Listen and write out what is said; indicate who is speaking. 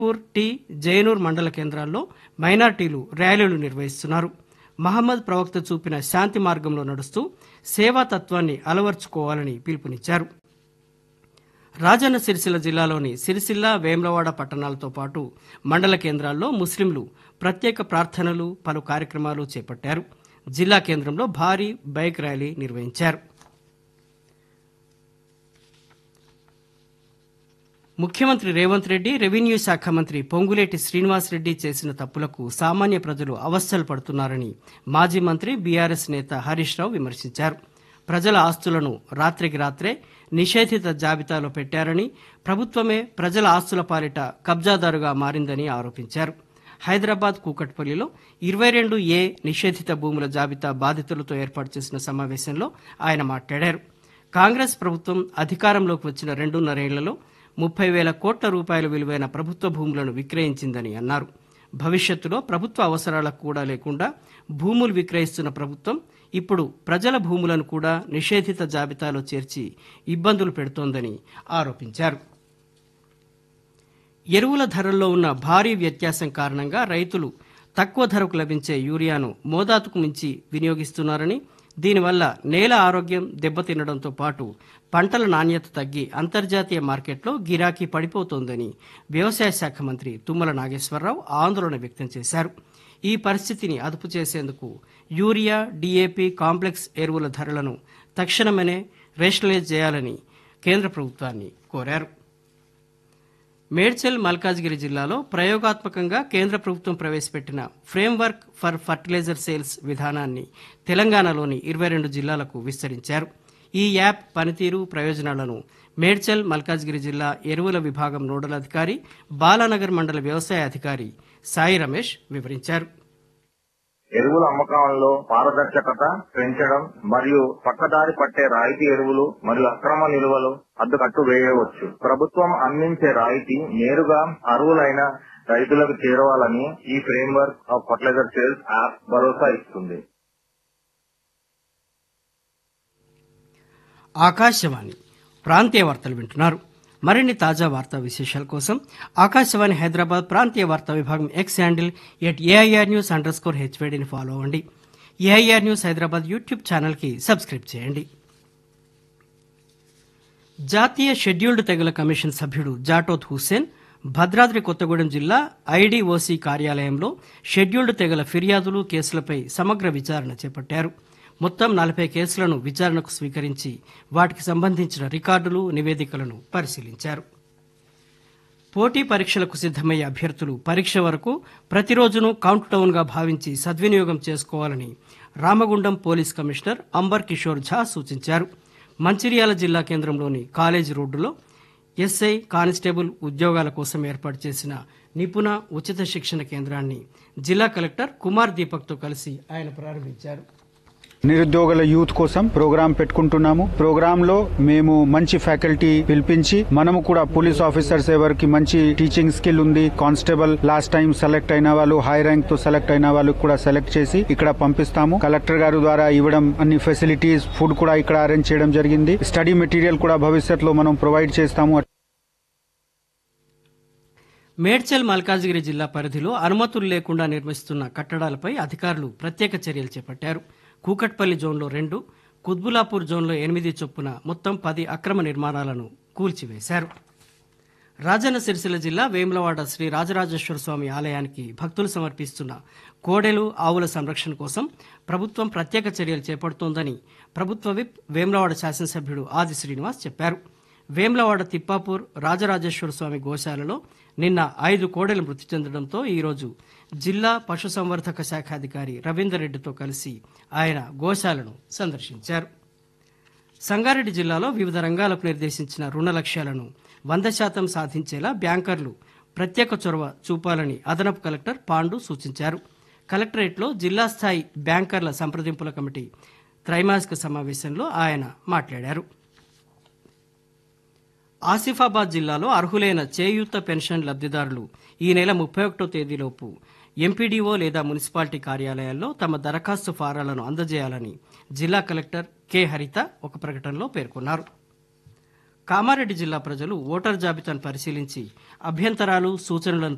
Speaker 1: poor tea Jainoor మండల కేంద్రాల్లో మైనార్టీలు ర్యాలీలు నిర్వహిస్తున్నారు మహమ్మద్ ప్రవక్త చూపిన శాంతి మార్గంలో నడుస్తూ సేవా తత్వాన్ని అలవర్చుకోవాలని పిలుపునిచ్చారు రాజన్న సిరిసిల్ల జిల్లాలోని సిరిసిల్ల వేమ్లవాడ పట్టణాలతో పాటు మండల కేంద్రాల్లో ముస్లింలు ప్రత్యేక ప్రార్థనలు పలు కార్యక్రమాలు చేపట్టారు జిల్లా కేంద్రంలో భారీ బైక్ ర్యాలీ నిర్వహించారు ముఖ్యమంత్రి రేవంత్ రెడ్డి రెవెన్యూ శాఖ మంత్రి పొంగులేటి శ్రీనివాసరెడ్డి చేసిన తప్పులకు సామాన్య ప్రజలు అవస్థలు పడుతున్నారని మాజీ మంత్రి బీఆర్ఎస్ నేత హరీష్ రావు విమర్శించారు ప్రజల ఆస్తులను రాత్రికి రాత్రే నిషేధిత జాబితాలో పెట్టారని ప్రభుత్వమే ప్రజల ఆస్తుల పాలిట కబ్జాదారుగా మారిందని ఆరోపించారు హైదరాబాద్ కూకట్పల్లిలో ఇరవై రెండు ఏ నిషేధిత భూముల జాబితా బాధితులతో ఏర్పాటు చేసిన సమావేశంలో ఆయన మాట్లాడారు కాంగ్రెస్ ప్రభుత్వం అధికారంలోకి వచ్చిన రెండున్నరేళ్లలో ముప్పై వేల కోట్ల రూపాయల విలువైన ప్రభుత్వ భూములను విక్రయించిందని అన్నారు భవిష్యత్తులో ప్రభుత్వ అవసరాలకు కూడా లేకుండా భూములు విక్రయిస్తున్న ప్రభుత్వం ఇప్పుడు ప్రజల భూములను కూడా నిషేధిత జాబితాలో చేర్చి ఇబ్బందులు పెడుతోందని ఆరోపించారు ఎరువుల ధరల్లో ఉన్న భారీ వ్యత్యాసం కారణంగా రైతులు తక్కువ ధరకు లభించే యూరియాను మోతాదుకు మించి వినియోగిస్తున్నారని దీనివల్ల నేల ఆరోగ్యం దెబ్బతినడంతో పాటు పంటల నాణ్యత తగ్గి అంతర్జాతీయ మార్కెట్లో గిరాకీ పడిపోతోందని వ్యవసాయ శాఖ మంత్రి తుమ్మల నాగేశ్వరరావు ఆందోళన వ్యక్తం చేశారు ఈ పరిస్థితిని అదుపు చేసేందుకు యూరియా డీఏపీ కాంప్లెక్స్ ఎరువుల ధరలను తక్షణమే రేషనలైజ్ చేయాలని కేంద్ర ప్రభుత్వాన్ని కోరారు మేడ్చల్ మల్కాజ్గిరి జిల్లాలో ప్రయోగాత్మకంగా కేంద్ర ప్రభుత్వం ప్రవేశపెట్టిన ఫ్రేమ్వర్క్ ఫర్ ఫర్టిలైజర్ సేల్స్ విధానాన్ని తెలంగాణలోని ఇరవై రెండు జిల్లాలకు విస్తరించారు ఈ యాప్ పనితీరు ప్రయోజనాలను మేడ్చల్ మల్కాజ్గిరి జిల్లా ఎరువుల విభాగం నోడల్ అధికారి బాలానగర్ మండల వ్యవసాయ అధికారి సాయి రమేష్ వివరించారు
Speaker 2: ఎరువుల అమ్మకాలలో పారదర్శకత పెంచడం మరియు పక్కదారి పట్టే రాయితీ ఎరువులు మరియు అక్రమ నిల్వలు అడ్డుకట్టు వేయవచ్చు ప్రభుత్వం అందించే రాయితీ నేరుగా అర్హులైన రైతులకు చేరవాలని ఈ framework of fertilizer sales app భరోసా ఇస్తుంది
Speaker 1: ఆకాశవాణి ప్రాంతీయ వార్తలు వింటున్నారు మరిన్ని తాజా వార్తా విశేషాల కోసం ఆకాశవాణి హైదరాబాద్ ప్రాంతీయ వార్తా విభాగం X handle at AIR news underscore స్కోర్ హెచ్వేడిని ఫాలో అవ్వండి ఏఐఆర్ న్యూస్ హైదరాబాద్ యూట్యూబ్ ఛానల్కి సబ్స్క్రైబ్ చేయండి జాతీయ షెడ్యూల్డ్ తెగల కమిషన్ సభ్యుడు జాటోత్ హుస్సేన్ భద్రాద్రి కొత్తగూడెం జిల్లా ఐడీఓసీ కార్యాలయంలో షెడ్యూల్డ్ తెగల ఫిర్యాదులు కేసులపై సమగ్ర విచారణ చేపట్టారు మొత్తం నలభై కేసులను విచారణకు స్వీకరించి వాటికి సంబంధించిన రికార్డులు నివేదికలను పరిశీలించారు పోటీ పరీక్షలకు సిద్దమయ్యే అభ్యర్థులు పరీక్ష వరకు ప్రతిరోజును కౌంట్ డౌన్ గా భావించి సద్వినియోగం చేసుకోవాలని రామగుండం పోలీస్ కమిషనర్ అంబర్ కిషోర్ ఝా సూచించారు మంచిర్యాల జిల్లా కేంద్రంలోని కాలేజీ రోడ్డులో ఎస్ఐ కానిస్టేబుల్ ఉద్యోగాల కోసం ఏర్పాటు చేసిన నిపుణ ఉచిత శిక్షణ కేంద్రాన్ని జిల్లా కలెక్టర్ కుమార్ దీపక్తో కలిసి ఆయన ప్రారంభించారు
Speaker 3: నిరుద్యోగుల యూత్ కోసం ప్రోగ్రాం పెట్టుకుంటున్నాము ప్రోగ్రామ్ లో మేము మంచి ఫ్యాకల్టీ పిలిపించి మనము కూడా పోలీస్ ఆఫీసర్స్ ఎవరికి మంచి టీచింగ్ స్కిల్ ఉంది కానిస్టేబుల్ లాస్ట్ టైం సెలెక్ట్ అయిన వాళ్ళు హై ర్యాంక్ తో సెలెక్ట్ అయిన వాళ్ళు కూడా సెలెక్ట్ చేసి ఇక్కడ పంపిస్తాము కలెక్టర్ గారు ద్వారా ఇవ్వడం అన్ని ఫెసిలిటీస్ ఫుడ్ కూడా ఇక్కడ అరేంజ్ చేయడం జరిగింది స్టడీ మెటీరియల్ కూడా భవిష్యత్తులో మనం ప్రొవైడ్ చేస్తాము
Speaker 1: మేడ్చల్ మల్కాజ్గిరి జిల్లా పరిధిలో అనుమతులు లేకుండా నిర్మిస్తున్న కట్టడాలపై అధికారులు ప్రత్యేక చర్యలు చేపట్టారు కూకట్పల్లి జోన్లో రెండు కుత్బులాపూర్ జోన్లో ఎనిమిది చొప్పున మొత్తం పది అక్రమ నిర్మాణాలను కూల్చివేశారు రాజన్న సిరిసిల్ల జిల్లా వేములవాడ శ్రీ రాజరాజేశ్వర స్వామి ఆలయానికి భక్తులు సమర్పిస్తున్న కోడెలు ఆవుల సంరక్షణ కోసం ప్రభుత్వం ప్రత్యేక చర్యలు చేపడుతోందని ప్రభుత్వ విప్ వేములవాడ శాసనసభ్యుడు ఆది శ్రీనివాస్ చెప్పారు వేములవాడ తిప్పాపూర్ రాజరాజేశ్వర స్వామి గోశాలలో నిన్న ఐదు కోడెలు మృతి చెందడంతో ఈరోజు జిల్లా పశుసంవర్ధక శాఖ అధికారి రవీందర్ రెడ్డితో కలిసి ఆయన గోశాలను సందర్శించారు సంగారెడ్డి జిల్లాలో వివిధ రంగాలకు నిర్దేశించిన రుణ లక్ష్యాలను వంద శాతం సాధించేలా బ్యాంకర్లు ప్రత్యేక చొరవ చూపాలని అదనపు కలెక్టర్ పాండు సూచించారు కలెక్టరేట్లో జిల్లా స్థాయి బ్యాంకర్ల సంప్రదింపుల కమిటీ త్రైమాసిక సమావేశంలో ఆయన మాట్లాడారు ఆసిఫాబాద్ జిల్లాలో అర్హులైన చేయూత పెన్షన్ లబ్ధిదారులు ఈ నెల ముప్పై ఒకటో తేదీలోపు ఎంపీడీఓ లేదా మున్సిపాలిటీ కార్యాలయాల్లో తమ దరఖాస్తు ఫారాలను అందజేయాలని జిల్లా కలెక్టర్ కె హరిత ఒక ప్రకటనలో పేర్కొన్నారు కామారెడ్డి జిల్లా ప్రజలు ఓటర్ జాబితాను పరిశీలించి అభ్యంతరాలు సూచనలను